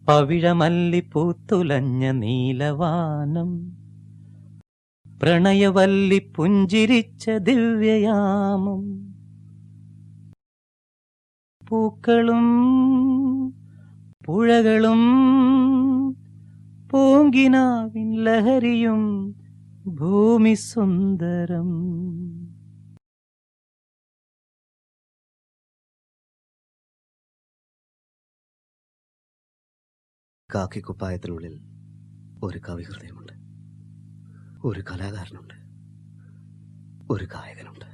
പവിഴമല്ലി പൂത്തുലഞ്ഞ നീലവാനം പ്രണയവല്ലി പുഞ്ചിരിച്ച ദിവ്യയാമം പൂക്കളും പുഴകളും പൂങ്കിനാവിൻ ലഹരിയും ഭൂമി സുന്ദരം കാക്കിക്കുപ്പായത്തിനുള്ളിൽ ഒരു കവിഹൃദയമുണ്ട് ഒരു കലാകാരനുണ്ട് ഒരു ഗായകനുണ്ട്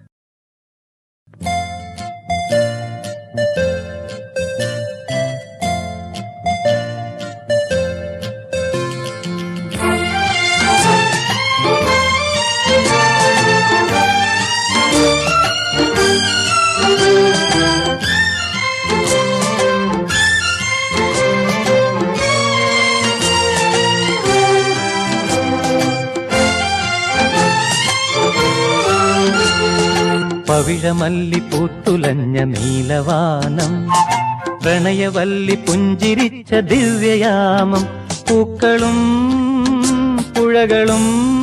പവിഴമല്ലി പൂത്തുലഞ്ഞ നീലവാനം പ്രണയവല്ലി പുഞ്ചിരിച്ച ദിവ്യയാമം പൂക്കളും പുഴകളും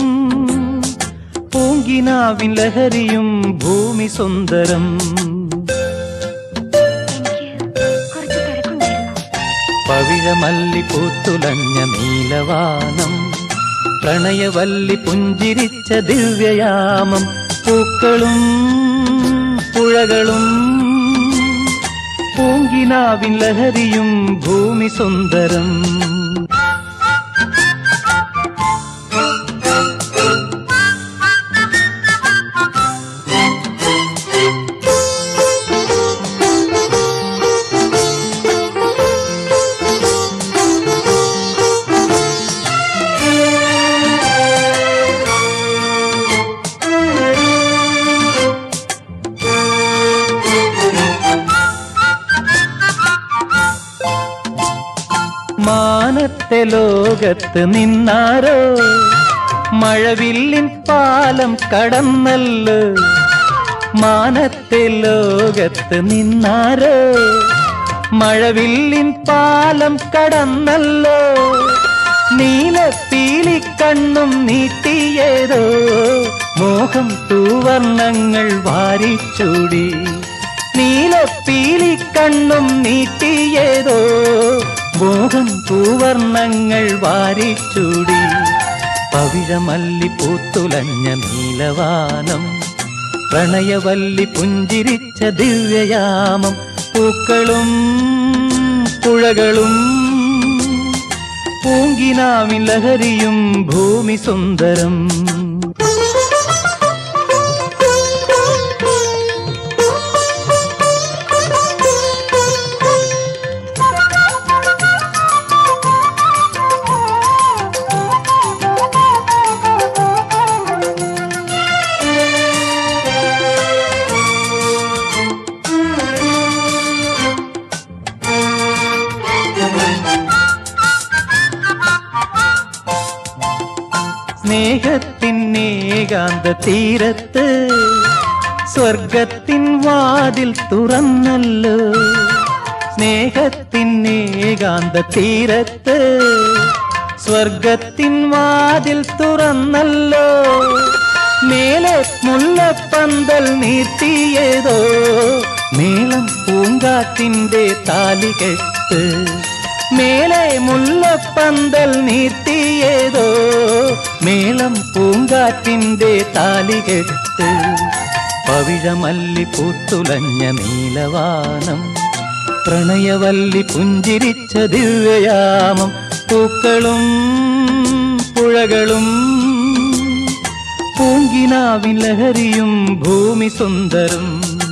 പൂങ്കിനാവിൻ ലഹരിയും ഭൂമി സുന്ദരം എനിക്ക് കുറച്ച് തിരക്കുണ്ടായിരുന്നു പവിഴമല്ലി പൂത്തുലഞ്ഞ നീലവാനം പ്രണയവല്ലി പുഞ്ചിരിച്ച ദിവ്യയാമം പൂക്കളും പുഴകളും പൂങ്കിനാവിൻ ലഹരിയും ഭൂമി സുന്ദരം മാനത്തെ ലോകത്ത് നിന്നാരോ മഴവില്ലിൻ പാലം കടന്നല്ലോ മാനത്തെ ലോകത്ത് നിന്നാരോ മഴവില്ലിൻ പാലം കടന്നല്ലോ നീലപ്പീലിക്കണ്ണും നീട്ടിയേതോ മോഹം തൂവർണ്ണങ്ങൾ വാരിച്ചൂടി നീലപ്പീലിക്കണ്ണും നീട്ടിയേതോ മോഹം പൂവർണ്ണങ്ങൾ വാരിച്ചൂടി പവിഴമല്ലി പൂത്തുലഞ്ഞ നീലവാനം പ്രണയവല്ലി പുഞ്ചിരിച്ച ദിവ്യയാമം പൂക്കളും പുഴകളും പൂങ്കിനാവിൻ ലഹരിയും ഭൂമി സുന്ദരം സ്നേഹത്തിൻ ഏകാന്ത തീരത്ത് സ്വർഗത്തിൻ വാതിൽ തുറന്നല്ലോ സ്നേഹത്തിൻ ഏകാന്ത തീരത്ത് സ്വർഗത്തിൻ വാതിൽ തുറന്നല്ലോ മേലെ മുല്ലപ്പന്തൽ നീട്ടിയതോ മേളം പൂങ്കാറ്റിന്റെ താലികെട്ട് മേലെ മുല്ലപ്പന്തൽ നീട്ടിയതോ മേളം പൂങ്കാറ്റിന്റെ താലികെട്ട് പവിഴമല്ലി പൂത്തുലഞ്ഞ നീലവാനം പ്രണയവല്ലി പുഞ്ചിരിച്ച ദിവ്യയാമം പൂക്കളും പുഴകളും പൂങ്കിനാവിൻ ലഹരിയും ഭൂമി സുന്ദരം